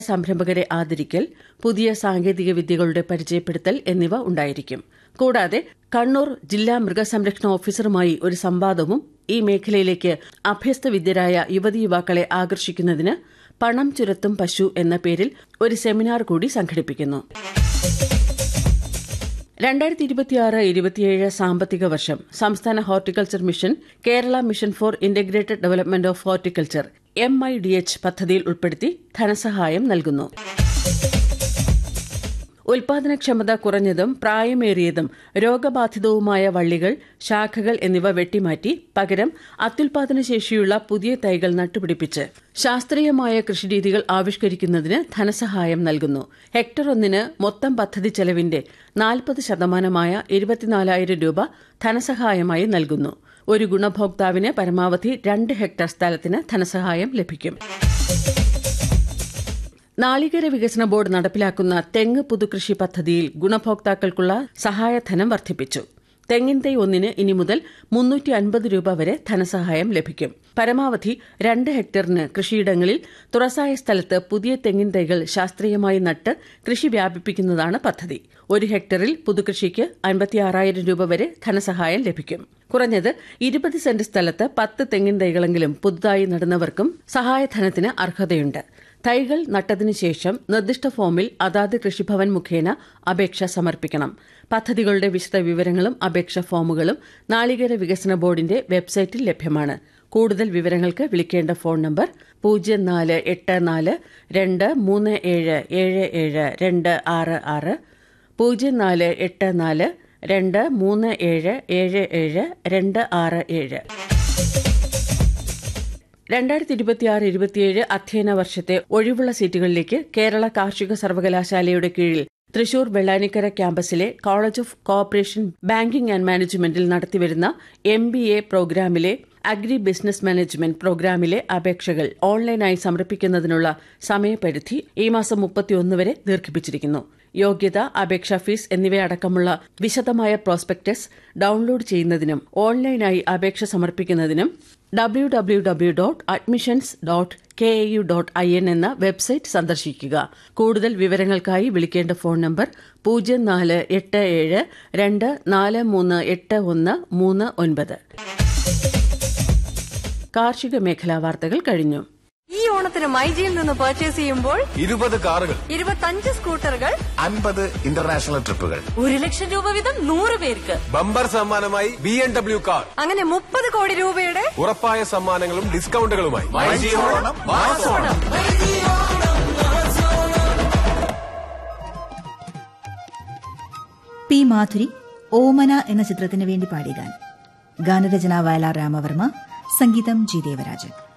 സംരംഭകരെ ആദരിക്കൽ പുതിയ സാങ്കേതിക വിദ്യകളുടെ പരിചയപ്പെടുത്തൽ എന്നിവ ഉണ്ടായിരിക്കും കൂടാതെ കണ്ണൂർ ജില്ലാ മൃഗസംരക്ഷണ ഓഫീസറുമായി ഒരു സംവാദവും ഈ മേഖലയിലേക്ക് അഭ്യസ്തവിദ്യരായ യുവതി യുവാക്കളെ ആകർഷിക്കുന്നതിന് പണം ചുരത്തും പശു എന്ന പേരിൽ ഒരു സെമിനാർ കൂടി സംഘടിപ്പിക്കുന്നു രണ്ടായിരത്തി ഇരുപത്തിയാറ് ഇരുപത്തിയേഴ് സാമ്പത്തിക വർഷം സംസ്ഥാന horticulture mission Kerala mission for integrated development of horticulture M I D H പദ്ധതിയിൽ ഉൾപ്പെടുത്തി ധനസഹായം നൽകുന്നു ഉൽപാദനക്ഷമത കുറഞ്ഞതും പ്രായമേറിയതും രോഗബാധിതവുമായ വള്ളികൾ ശാഖകൾ എന്നിവ വെട്ടിമാറ്റി പകരം അത്യുൽപാദന ശേഷിയുള്ള പുതിയ തൈകൾ നട്ടുപിടിപ്പിച്ച് ശാസ്ത്രീയമായ കൃഷിരീതികൾ ആവിഷ്കരിക്കുന്നതിന് ധനസഹായം നൽകുന്നു ഹെക്ടർ ഒന്നിന് മൊത്തം പദ്ധതി ചെലവിന്റെ നാൽപ്പത് ശതമാനമായ ഇരുപത്തിനാലായിരം രൂപ ധനസഹായമായി നൽകുന്നു ഒരു ഗുണഭോക്താവിന് പരമാവധി രണ്ട് ഹെക്ടർ സ്ഥലത്തിന് ധനസഹായം ലഭിക്കും നാളികേര വികസന ബോർഡ് നടപ്പിലാക്കുന്ന തെങ്ങ് പുതുകൃഷി പദ്ധതിയിൽ ഗുണഭോക്താക്കൾക്കുള്ള സഹായധനം വർദ്ധിപ്പിച്ചു തെങ്ങിൻ തൈ ഒന്നിന് ഇനി മുതൽ മുന്നൂറ്റി അൻപത് രൂപ വരെ ധനസഹായം ലഭിക്കും പരമാവധി രണ്ട് ഹെക്ടറിന് കൃഷിയിടങ്ങളിൽ തുറസായ സ്ഥലത്ത് പുതിയ തെങ്ങിൻ തൈകൾ ശാസ്ത്രീയമായി നട്ട് കൃഷി വ്യാപിപ്പിക്കുന്നതാണ് പദ്ധതി ഒരു ഹെക്ടറിൽ പുതുകൃഷിക്ക് അൻപത്തിയാറായിരം രൂപ വരെ ധനസഹായം ലഭിക്കും കുറഞ്ഞത് ഇരുപത് സെന്റ് സ്ഥലത്ത് പത്ത് തെങ്ങിൻ തൈകളെങ്കിലും പുതുതായി നടുന്നവർക്കും സഹായധനത്തിന് അർഹതയുണ്ട് തൈകൾ നട്ടതിനു ശേഷം നിർദ്ദിഷ്ട ഫോമിൽ അതാത് കൃഷിഭവൻ മുഖേന അപേക്ഷ സമർപ്പിക്കണം പദ്ധതികളുടെ വിശദ വിവരങ്ങളും അപേക്ഷ ഫോമുകളും നാളികേര വികസന ബോർഡിന്റെ വെബ്സൈറ്റിൽ ലഭ്യമാണ് കൂടുതൽ വിവരങ്ങൾക്ക് വിളിക്കേണ്ട ഫോൺ നമ്പർ പൂജ്യം നാല് എട്ട് നാല് രണ്ട് മൂന്ന് ഏഴ് ഏഴ് ഏഴ് രണ്ട് ആറ് ആറ് പൂജ്യം നാല് എട്ട് നാല് രണ്ട് മൂന്ന് ഏഴ് ഏഴ് ഏഴ് രണ്ട് ആറ് ഏഴ് രണ്ടായിരത്തി ഇരുപത്തിയാറ് ഇരുപത്തിയേഴ് അധ്യയന വർഷത്തെ ഒഴിവുള്ള സീറ്റുകളിലേക്ക് കേരള കാർഷിക സർവകലാശാലയുടെ കീഴിൽ തൃശൂർ വെള്ളാനിക്കര ക്യാമ്പസിലെ college of cooperation banking and മാനേജ്മെന്റിൽ നടത്തിവരുന്ന എം ബി എ പ്രോഗ്രാമിലെ അഗ്രി ബിസിനസ് മാനേജ്മെന്റ് പ്രോഗ്രാമിലെ അപേക്ഷകൾ ഓൺലൈനായി സമർപ്പിക്കുന്നതിനുള്ള സമയപരിധി ഈ മാസം മുപ്പത്തിയൊന്ന് വരെ ദീർഘിപ്പിച്ചിരിക്കുന്നു യോഗ്യത അപേക്ഷാ ഫീസ് എന്നിവയടക്കമുള്ള വിശദമായ പ്രോസ്പെക്ടസ് ഡൌൺലോഡ് ചെയ്യുന്നതിനും ഓൺലൈനായി അപേക്ഷ സമർപ്പിക്കുന്നതിനും W W W dot admissions dot K A U dot I N എന്ന വെബ്സൈറ്റ് സന്ദർശിക്കുക കൂടുതൽ വിവരങ്ങൾക്കായി വിളിക്കേണ്ട ഫോൺ നമ്പർ പൂജ്യം നാല് എട്ട് ഏഴ് രണ്ട് നാല് മൂന്ന് എട്ട് ഒന്ന് മൂന്ന് ഒൻപത് കാർഷിക മേഖലാ വാർത്തകൾ കഴിഞ്ഞു ഈ ഓണത്തിന് മൈജിയിൽ നിന്ന് പർച്ചേസ് ചെയ്യുമ്പോൾ ഇരുപത് കാറുകൾ ഇരുപത്തഞ്ച് സ്കൂട്ടറുകൾ അൻപത് ഇന്റർനാഷണൽ ട്രിപ്പുകൾ ഒരു ലക്ഷം രൂപ വീതം നൂറ് പേർക്ക് ബമ്പർ സമ്മാനമായി ബി എം ഡബ്ല്യു കാർ അങ്ങനെ മുപ്പത് കോടി രൂപയുടെ ഉറപ്പായ സമ്മാനങ്ങളും ഡിസ്കൗണ്ടുകളുമായി പി മാധുരി ഓമന എന്ന ചിത്രത്തിന് വേണ്ടി പാടിയ ഗാനം ഗാനരചന വയലാർ രാമവർമ്മ സംഗീതം ജി ദേവരാജൻ